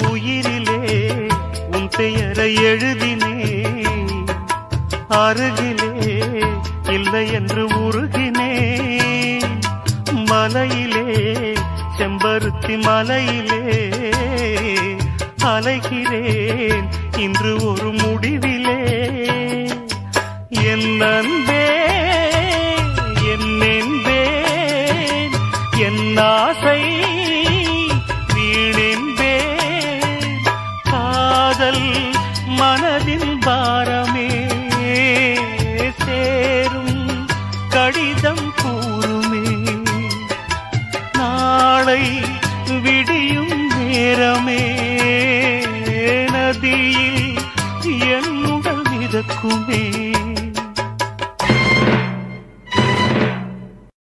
உயிரிலே உன் பெயரை எழுதினேன் அருகிலே இல்லை என்று உருகினேன் மலையிலே செம்பருத்தி மலையிலே அலைகிறேன் இன்று ஒரு முடிவிலே என் அன்பே என் என்பேன் என் ஆசை வீணென்பேன் காதல் மனதின் பாரமே சேரும் கடிதம் கூறுமே நாளை விடியும் நேரமே நதியில் என்னுடன் மிதக்குமே